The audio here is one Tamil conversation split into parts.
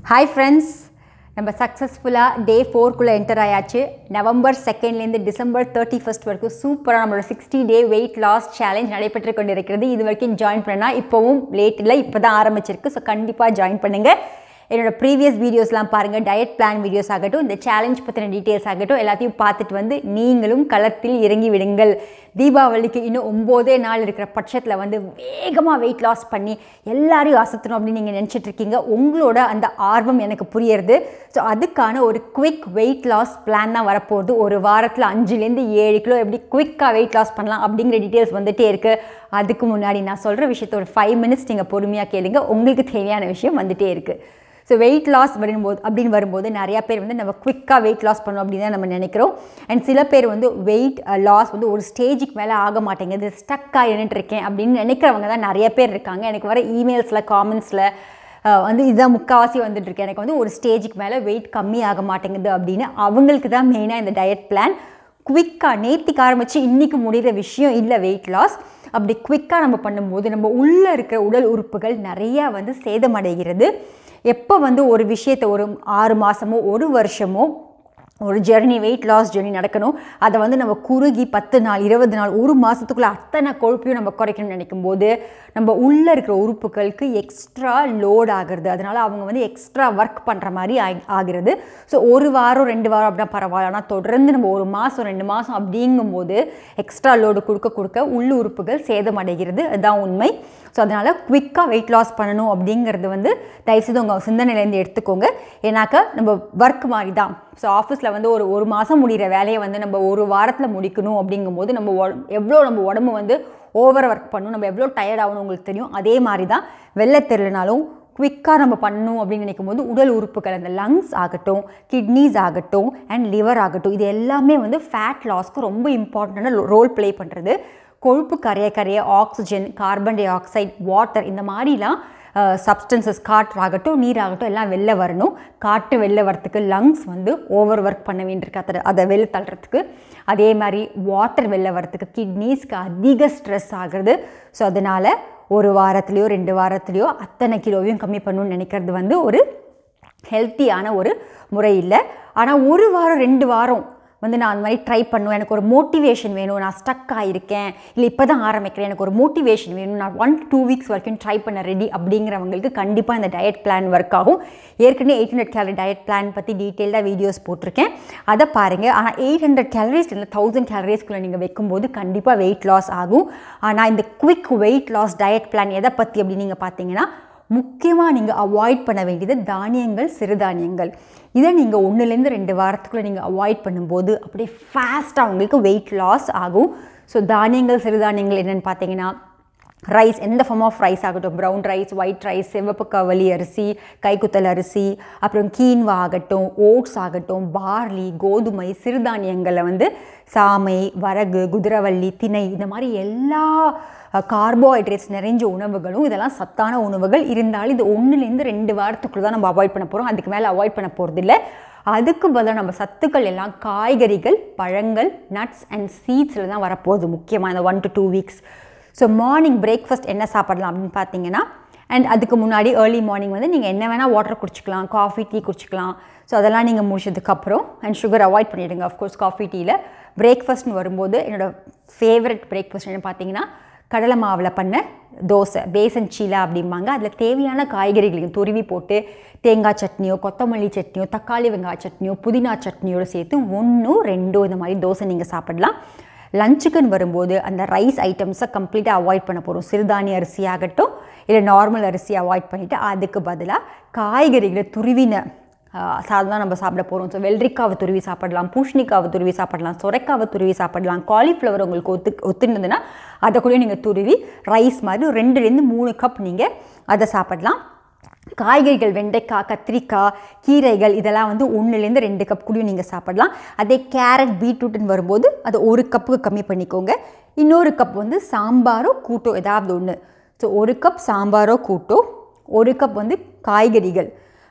ஹாய் ஃப்ரெண்ட்ஸ் நம்ம சக்ஸஸ்ஃபுல்லாக டே ஃபோர்க்குள்ளே என்டர் ஆயாச்சு நவம்பர் செகண்ட்லேருந்து டிசம்பர் தேர்ட்டி ஃபஸ்ட் வரைக்கும் சூப்பராக நம்மளோட sixty day weight loss challenge நடைபெற்று கொண்டிருக்கிறது இது வரைக்கும் ஜாயின் பண்ணால் இப்போவும் லேட் இல்லை இப்போ தான் ஆரம்பிச்சிருக்கு ஸோ கண்டிப்பாக ஜாயின் பண்ணுங்கள் என்னோட ப்ரீவியஸ் வீடியோஸ்லாம் பாருங்கள் டயட் பிளான் வீடியோஸ் ஆகட்டும் இந்த சேலஞ்ச் பற்றின டீட்டெயில்ஸ் ஆகட்டும் எல்லாத்தையும் பார்த்துட்டு வந்து நீங்களும் களத்தில் இறங்கி விடுங்கள் தீபாவளிக்கு இன்னும் ஒம்போதே நாள் இருக்கிற பட்சத்தில் வந்து வேகமாக வெயிட் லாஸ் பண்ணி எல்லாரையும் அசத்தணும் அப்படின்னு நீங்கள் நினச்சிட்டு இருக்கீங்க உங்களோட அந்த ஆர்வம் எனக்கு புரியுறது ஸோ அதுக்கான ஒரு குவிக் வெயிட் லாஸ் பிளான் தான் வரப்போகுது ஒரு வாரத்தில் அஞ்சுலேருந்து ஏழு கிலோ எப்படி குவிக்காக வெயிட் லாஸ் பண்ணலாம் அப்படிங்கிற டீட்டெயில்ஸ் வந்துகிட்டே இருக்குது அதுக்கு முன்னாடி நான் சொல்கிற விஷயத்த ஒரு ஃபைவ் மினிட்ஸ் நீங்கள் பொறுமையாக கேளுங்க உங்களுக்கு தேவையான விஷயம் வந்துகிட்டே இருக்குது ஸோ வெயிட் லாஸ் வரும்போது அப்படின்னு வரும்போது நிறையா பேர் வந்து நம்ம குவிக்காக வெயிட் லாஸ் பண்ணோம் அப்படின்னு தான் நம்ம நினைக்கிறோம் அண்ட் சில பேர் வந்து வெயிட் லாஸ் வந்து ஒரு ஸ்டேஜுக்கு மேலே ஆக மாட்டேங்குது ஸ்டக்காக இருக்கேன் அப்படின்னு நினைக்கிறவங்க தான் நிறைய பேர் இருக்காங்க எனக்கு வர இமெயில்ஸில் காமெண்ட்ஸில் வந்து இதுதான் முக்கால்வாசி வந்துட்டு இருக்கு எனக்கு வந்து ஒரு ஸ்டேஜுக்கு மேலே வெயிட் கம்மி ஆக மாட்டேங்குது அப்படின்னு அவங்களுக்கு தான் மெயினாக இந்த டயட் பிளான் குவிக்காக நேற்றுக்கு ஆரம்பித்து இன்றைக்கி முடிகிற விஷயம் இல்லை வெயிட் லாஸ் அப்படி குவிக்காக நம்ம பண்ணும்போது நம்ம உள்ளே இருக்கிற உடல் உறுப்புகள் நிறையா வந்து சேதமடைகிறது எப்போ வந்து ஒரு விஷயத்தை ஒரு ஆறு மாதமோ ஒரு வருஷமோ ஒரு ஜெர்னி வெயிட் லாஸ் ஜெர்னி நடக்கணும் அதை வந்து நம்ம குறுகி பத்து நாள் இருபது நாள் ஒரு மாதத்துக்குள்ளே அத்தனை கொழுப்பையும் நம்ம குறைக்கணும்னு நினைக்கும் போது நம்ம உள்ளே இருக்கிற உறுப்புகளுக்கு எக்ஸ்ட்ரா லோட் ஆகிறது அதனால் அவங்க வந்து எக்ஸ்ட்ரா ஒர்க் பண்ணுற மாதிரி ஆகி ஆகிறது ஸோ ஒரு வாரம் ரெண்டு வாரம் அப்படின்னா பரவாயில்ல ஆனால் தொடர்ந்து நம்ம ஒரு மாதம் ரெண்டு மாதம் அப்படிங்கும்போது எக்ஸ்ட்ரா லோடு கொடுக்க கொடுக்க உள் உறுப்புகள் சேதமடைகிறது அதுதான் உண்மை ஸோ அதனால் குவிக்காக வெயிட் லாஸ் பண்ணணும் அப்படிங்கிறது வந்து தயவுசெய்து உங்கள் சிந்தனையிலேருந்து எடுத்துக்கோங்க ஏன்னாக்கா நம்ம ஒர்க் மாதிரி தான் ஸோ ஆஃபீஸில் வந்து ஒரு ஒரு மாதம் முடிகிற வேலையை வந்து நம்ம ஒரு வாரத்தில் முடிக்கணும் அப்படிங்கும்போது நம்ம எவ்வளோ நம்ம உடம்பு வந்து ஓவர் ஒர்க் பண்ணணும் நம்ம எவ்வளோ டயர்ட் ஆகணும் உங்களுக்கு தெரியும் அதே மாதிரி தான் வெளில தெரிலனாலும் குவிக்காக நம்ம பண்ணணும் அப்படின்னு நினைக்கும் போது உடல் உறுப்புகள் அந்த லங்ஸ் ஆகட்டும் கிட்னிஸ் ஆகட்டும் அண்ட் லிவர் ஆகட்டும் இது எல்லாமே வந்து ஃபேட் லாஸ்க்கு ரொம்ப இம்பார்ட்டண்ட்டான ரோல் ப்ளே பண்ணுறது கொழுப்பு கரைய கரைய oxygen carbon dioxide water இந்த மாதிரிலாம் சப்ஸ்டன்சஸ் காற்றாகட்டும் நீராகட்டும் எல்லாம் வெளில வரணும் காற்று வெளில வரத்துக்கு லங்ஸ் வந்து ஓவர் ஒர்க் பண்ண வேண்டியிருக்கு அதை அதை வெளில தள்ளுறதுக்கு அதே மாதிரி வாட்டர் வெளில வரத்துக்கு கிட்னிஸ்க்கு அதிக ஸ்ட்ரெஸ் ஆகுறது ஸோ அதனால் ஒரு வாரத்துலேயோ ரெண்டு வாரத்துலேயோ அத்தனை கிலோவையும் கம்மி பண்ணணும்னு நினைக்கிறது வந்து ஒரு ஹெல்த்தியான ஒரு முறை இல்லை ஆனால் ஒரு வாரம் ரெண்டு வாரம் வந்து நான் அந்த மாதிரி ட்ரை பண்ணுவேன் எனக்கு ஒரு மோட்டிவேஷன் வேணும் நான் ஸ்டக் ஆகிருக்கேன் இல்லை இப்போ தான் ஆரம்பிக்கிறேன் எனக்கு ஒரு மோட்டிவேஷன் வேணும் நான் ஒன் டூ வீக்ஸ் வரைக்கும் ட்ரை பண்ண ரெடி அப்படிங்கிறவங்களுக்கு கண்டிப்பாக இந்த டயட் பிளான் ஒர்க் ஆகும் ஏற்கனவே eight hundred calorie diet plan பற்றி டீட்டெயில்டாக வீடியோஸ் போட்டிருக்கேன் அதை பாருங்கள் ஆனால் எயிட் ஹண்ட்ரட் கேலரிஸ் இல்லை தௌசண்ட் கேலரிஸ்க்குள்ளே நீங்கள் வைக்கும்போது கண்டிப்பாக வெயிட் லாஸ் ஆகும் ஆனால் இந்த quick weight loss diet plan எதை பற்றி அப்படின்னு நீங்கள் பார்த்தீங்கன்னா முக்கியமாக நீங்கள் அவாய்ட் பண்ண வேண்டியது தானியங்கள் சிறுதானியங்கள் இதை நீங்கள் ஒன்றுலேருந்து ரெண்டு வாரத்துக்குள்ளே நீங்கள் அவாய்ட் பண்ணும்போது அப்படியே ஃபாஸ்ட்டாக உங்களுக்கு வெயிட் லாஸ் ஆகும் ஸோ தானியங்கள் சிறுதானியங்கள் என்னென்னு பார்த்தீங்கன்னா ரைஸ் எந்த ஃபார்ம் ஆஃப் ரைஸ் ஆகட்டும் ப்ரௌன் ரைஸ் ஒயிட் ரைஸ் சிவப்பு கவலி அரிசி கைக்குத்தல் அரிசி அப்புறம் கீன்வா ஆகட்டும் ஓட்ஸ் ஆகட்டும் பார்லி கோதுமை சிறுதானியங்களில் வந்து சாமை வரகு குதிரவள்ளி திணை இந்த மாதிரி எல்லா கார்போஹைட்ரேட்ஸ் நிறைஞ்ச உணவுகளும் இதெல்லாம் சத்தான உணவுகள் இருந்தாலும் இது ஒன்றுலேருந்து ரெண்டு வாரத்துக்குள்ள தான் நம்ம அவாய்ட் பண்ண போகிறோம் அதுக்கு மேலே அவாய்ட் பண்ண போகிறது இல்லை அதுக்கு பதிலாக நம்ம சத்துக்கள் எல்லாம் காய்கறிகள் பழங்கள் நட்ஸ் அண்ட் சீட்ஸில் தான் வரப்போகுது முக்கியமாக இந்த one to two weeks so morning breakfast என்ன சாப்பிடலாம் அப்படின்னு பார்த்தீங்கன்னா அண்ட் அதுக்கு முன்னாடி ஏர்லி மார்னிங் வந்து நீங்கள் என்ன வேணால் வாட்டர் குடிச்சிக்கலாம் காஃபி டீ குடிச்சிக்கலாம் ஸோ அதெல்லாம் நீங்கள் முடிச்சதுக்கப்புறம் அண்ட் சுகர் அவாய்ட் பண்ணிவிடுங்க அஃப்கோர்ஸ் காஃபி டீயில் பிரேக்ஃபாஸ்ட்னு வரும்போது என்னோடய ஃபேவரட் பிரேக்ஃபாஸ்ட் என்ன பார்த்தீங்கன்னா கடலை மாவில் பண்ண தோசை பேசன் சீலா அப்படிம்பாங்க அதில் தேவையான காய்கறிகளையும் துருவி போட்டு தேங்காய் சட்னியோ கொத்தமல்லி சட்னியோ தக்காளி வெங்காய சட்னியோ புதினா சட்னியோடு சேர்த்து ஒன்றோ ரெண்டோ இந்த மாதிரி தோசை நீங்கள் சாப்பிடலாம் லஞ்சுக்குன்னு வரும்போது அந்த ரைஸ் ஐட்டம்ஸை கம்ப்ளீட்டாக அவாய்ட் பண்ண போகிறோம் சிறுதானிய அரிசி ஆகட்டும் இல்லை நார்மல் அரிசி அவாய்ட் பண்ணிவிட்டு அதுக்கு பதிலாக காய்கறிகளை துருவின சாதம் தான் நம்ம சாப்பிட போகிறோம் ஸோ வெள்ளரிக்காவை துருவி சாப்பிடலாம் பூஷணிக்காவை துருவி சாப்பிடலாம் சுரைக்காவை துருவி சாப்பிடலாம் காலிஃப்ளவர் உங்களுக்கு ஒத்து ஒத்துனதுன்னா அதை கூட நீங்கள் துருவி ரைஸ் மாதிரி ரெண்டுலேருந்து மூணு கப் நீங்கள் அதை சாப்பிடலாம் காய்கறிகள் வெண்டைக்காய் கத்திரிக்காய் கீரைகள் இதெல்லாம் வந்து ஒன்றுலேருந்து ரெண்டு கப் கூடயும் நீங்கள் சாப்பிடலாம் அதே கேரட் பீட்ரூட்னு வரும்போது அதை ஒரு கப்புக்கு கம்மி பண்ணிக்கோங்க இன்னொரு கப் வந்து சாம்பாரோ கூட்டோ ஏதாவது ஒன்று ஸோ ஒரு கப் சாம்பாரோ கூட்டோ ஒரு கப் வந்து காய்கறிகள்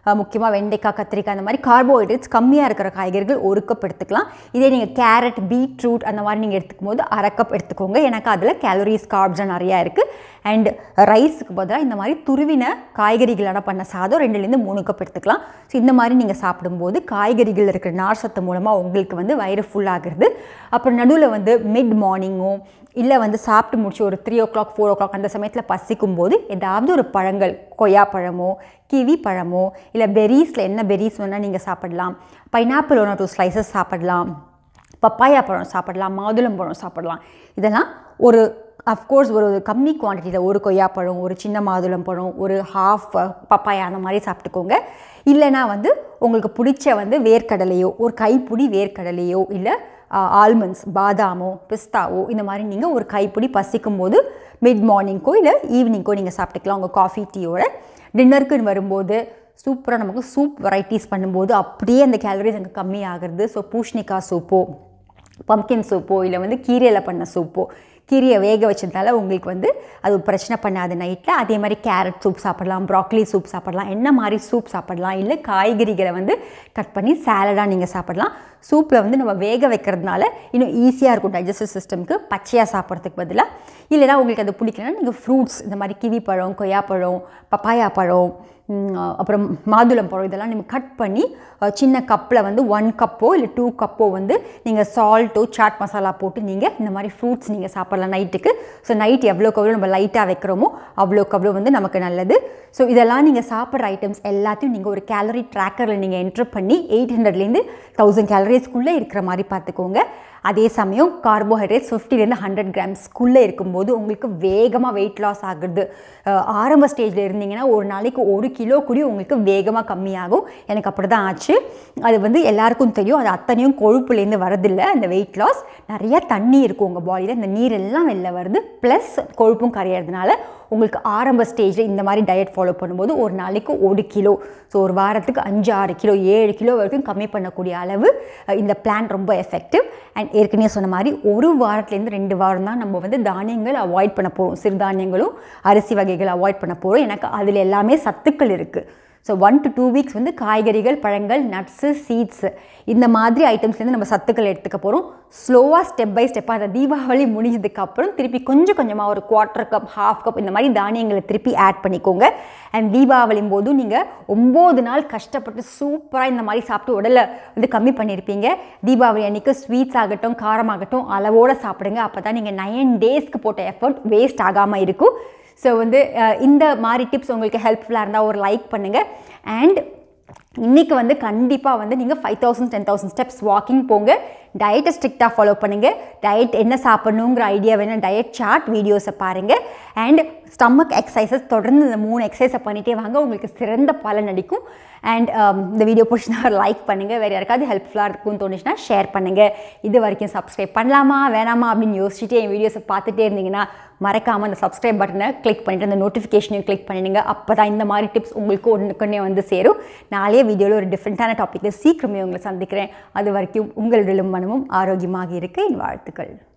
முக்கியமாக வெண்டைக்காய் கத்திரிக்காய் அந்த மாதிரி கார்போஹைட்ரேட்ஸ் கம்மியாக இருக்கிற காய்கறிகள் ஒரு கப் எடுத்துக்கலாம் இதே நீங்கள் கேரட் பீட்ரூட் அந்த மாதிரி நீங்கள் எடுத்துக்கும் போது அரை கப் எடுத்துக்கோங்க எனக்கு அதில் கேலரிஸ் கார்ப்ஸ் நிறையா இருக்குது அண்ட் ரைஸுக்கு பதிலாக இந்த மாதிரி துருவின காய்கறிகளான பண்ண சாதம் ரெண்டுலேருந்து மூணு கப் எடுத்துக்கலாம் ஸோ இந்த மாதிரி நீங்கள் சாப்பிடும்போது காய்கறிகள் இருக்கிற நார் சத்து மூலமாக உங்களுக்கு வந்து வயிறு ஃபுல் ஆகுறது அப்புறம் நடுவில் வந்து மிட் மார்னிங்கோ இல்லை வந்து சாப்பிட்டு முடிச்சு ஒரு three o'clock four o'clock அந்த சமயத்தில் பசிக்கும் போது ஏதாவது ஒரு பழங்கள் கொய்யா பழமோ கிவி பழமோ இல்லை பெரீஸில் என்ன பெரீஸ் வேணால் நீங்கள் சாப்பிடலாம் பைனாப்பிள் ஒன் டூ ஸ்லைசஸ் சாப்பிடலாம் பப்பாயா பழம் சாப்பிடலாம் மாதுளம் பழம் சாப்பிடலாம் இதெல்லாம் ஒரு அஃப்கோர்ஸ் ஒரு கம்மி குவான்டிட்டியில் ஒரு கொய்யாப்பழம் ஒரு சின்ன மாதுளம் பழம் ஒரு ஹாஃப் பப்பாயா அந்த மாதிரி சாப்பிட்டுக்கோங்க இல்லைனா வந்து உங்களுக்கு பிடிச்ச வந்து வேர்க்கடலையோ ஒரு கைப்பிடி வேர்க்கடலையோ இல்லை ஆல்மண்ட்ஸ் பாதாமோ பிஸ்தாவோ இந்த மாதிரி நீங்கள் ஒரு கைப்பிடி பசிக்கும் போது மிட் மார்னிங்க்கோ இல்லை ஈவினிங்க்கோ நீங்கள் சாப்பிட்டுக்கலாம் உங்கள் காஃபி டீயோட டின்னருக்குன்னு வரும்போது சூப்பராக நமக்கு சூப் வெரைட்டிஸ் பண்ணும்போது அப்படியே அந்த கேலரிஸ் அங்கே கம்மி ஆகுறது ஸோ பூஷ்ணிக்காய் சூப்போ பம்கின் சூப்போ இல்லை வந்து கீரையில் பண்ண சூப்போ கீரையை வேக வச்சதுனால உங்களுக்கு வந்து அது பிரச்சனை பண்ணாது நைட்டில் அதே மாதிரி கேரட் சூப் சாப்பிடலாம் ப்ராக்லி சூப் சாப்பிடலாம் என்ன மாதிரி சூப் சாப்பிடலாம் இல்லை காய்கறிகளை வந்து கட் பண்ணி சாலடாக நீங்கள் சாப்பிடலாம் சூப்பில் வந்து நம்ம வேக வைக்கிறதுனால இன்னும் ஈஸியாக இருக்கும் டைஜஸ்டிவ் சிஸ்டம்க்கு பச்சையாக சாப்பிட்றதுக்கு பதிலாக இல்லைனா உங்களுக்கு அது பிடிக்கலன்னா நீங்கள் ஃப்ரூட்ஸ் இந்த மாதிரி கிவி பழம் கொய்யாப்பழம் பப்பாயா பழம் அப்புறம் மாதுளம் பழம் இதெல்லாம் நீங்கள் கட் பண்ணி சின்ன கப்பில் வந்து ஒன் கப்போ இல்லை டூ கப்போ வந்து நீங்கள் சால்ட்டோ சாட் மசாலா போட்டு நீங்கள் இந்த மாதிரி ஃப்ரூட்ஸ் நீங்கள் சாப்பிட்லாம் நைட்டுக்கு ஸோ நைட் எவ்வளோக்கு எவ்வளோ நம்ம லைட்டாக வைக்கிறோமோ அவ்வளோக்கு அவ்வளோ வந்து நமக்கு நல்லது ஸோ இதெல்லாம் நீங்கள் சாப்பிட்ற ஐட்டம்ஸ் எல்லாத்தையும் நீங்கள் ஒரு கேலரி ட்ராக்கரில் நீங்கள் என்ட்ரு பண்ணி எயிட் ஹண்ட்ரட்லேருந்து தௌசண்ட் கேலரிஸ்க்குள்ளே இருக்கிற மாதிரி பார்த்துக்கோங்க அதே சமயம் கார்போஹைட்ரேட்ஸ் ஃபிஃப்டிலேருந்து ஹண்ட்ரட் கிராம்ஸ்க்குள்ளே இருக்கும்போது உங்களுக்கு வேகமாக வெயிட் லாஸ் ஆகுது ஆரம்ப ஸ்டேஜில் இருந்தீங்கன்னா ஒரு நாளைக்கு ஒரு கிலோ கூடி உங்களுக்கு வேகமாக கம்மியாகும் எனக்கு அப்படி தான் ஆச்சு அது வந்து எல்லாருக்கும் தெரியும் அது அத்தனையும் கொழுப்புலேருந்து வரதில்லை அந்த வெயிட் லாஸ் நிறையா தண்ணி இருக்கும் உங்கள் பாடியில் இந்த நீர் எல்லாம் வெளில வருது ப்ளஸ் கொழுப்பும் கரையிறதுனால உங்களுக்கு ஆரம்ப ஸ்டேஜில் இந்த மாதிரி டயட் ஃபாலோ பண்ணும்போது ஒரு நாளைக்கு ஒரு கிலோ ஸோ ஒரு வாரத்துக்கு அஞ்சு ஆறு கிலோ ஏழு கிலோ வரைக்கும் கம்மி பண்ணக்கூடிய அளவு இந்த பிளான் ரொம்ப எஃபெக்டிவ் அண்ட் ஏற்கனவே சொன்ன மாதிரி ஒரு வாரத்துலேருந்து ரெண்டு வாரம் தான் நம்ம வந்து தானியங்கள் அவாய்ட் பண்ண போகிறோம் சிறுதானியங்களும் அரிசி வகைகள் அவாய்ட் பண்ண போகிறோம் எனக்கு அதில் எல்லாமே சத்துக்கள் இருக்குது so one to two weeks வந்து காய்கறிகள் பழங்கள் நட்ஸு சீட்ஸு இந்த மாதிரி ஐட்டம்ஸ்லேருந்து நம்ம சத்துக்கள் எடுத்துக்க போகிறோம் ஸ்லோவாக ஸ்டெப் பை ஸ்டெப்பாக அந்த தீபாவளி முடிஞ்சதுக்கப்புறம் திருப்பி கொஞ்சம் கொஞ்சமாக ஒரு குவார்ட்டர் கப் ஹாஃப் கப் இந்த மாதிரி தானியங்களை திருப்பி ஆட் பண்ணிக்கோங்க அண்ட் தீபாவளியும் போதும் நீங்கள் ஒம்பது நாள் கஷ்டப்பட்டு சூப்பராக இந்த மாதிரி சாப்பிட்டு உடலை வந்து கம்மி பண்ணியிருப்பீங்க தீபாவளி அன்றைக்கி ஸ்வீட்ஸ் ஆகட்டும் காரமாகட்டும் அளவோடு சாப்பிடுங்க அப்போ தான் நீங்கள் நைன் டேஸ்க்கு போட்ட எஃபர்ட் வேஸ்ட் ஆகாமல் இருக்கும் ஸோ வந்து இந்த மாதிரி டிப்ஸ் உங்களுக்கு ஹெல்ப்ஃபுல்லாக இருந்தால் ஒரு லைக் பண்ணுங்கள் அண்ட் இன்றைக்கி வந்து கண்டிப்பாக வந்து நீங்கள் five thousand ten thousand steps walking போங்க டயட்டை ஸ்ட்ரிக்டாக ஃபாலோ பண்ணுங்கள் டயட் என்ன சாப்பிட்ணுங்கிற ஐடியா வேணும் டயட் சார்ட் வீடியோஸை பாருங்கள் அண்ட் ஸ்டமக் எக்ஸசைசஸ் தொடர்ந்து இந்த மூணு எக்ஸசைஸை பண்ணிகிட்டே வாங்க உங்களுக்கு சிறந்த பலன் அடிக்கும் அண்ட் இந்த வீடியோ பிடிச்சினா லைக் பண்ணுங்கள் வேறு யாருக்காவது ஹெல்ப்ஃபுல்லாக இருக்கும்னு தோணுச்சுன்னா ஷேர் பண்ணுங்கள் இது வரைக்கும் சப்ஸ்கிரைப் பண்ணலாமா வேணாமா அப்படின்னு யோசிச்சுட்டு என் வீடியோஸை பார்த்துட்டே இருந்தீங்கன்னா மறக்காமல் அந்த சப்ஸ்கிரைப் பட்டனை கிளிக் பண்ணிவிட்டு அந்த நோட்டிஃபிகேஷனையும் கிளிக் பண்ணிடுங்க அப்போ தான் இந்த மாதிரி டிப்ஸ் உங்களுக்கு ஒன்றுக்குன்னே வந்து சேரும் நாளைய வீடியோவில் ஒரு டிஃப்ரெண்ட்டான டாப்பிக்கில் சீக்கிரமே உங்களை சந்திக்கிறேன் அது வரைக்கும் உங்களுடைய மனமும் ஆரோக்கியமாக இருக்க என் வாழ்த்துக்கள்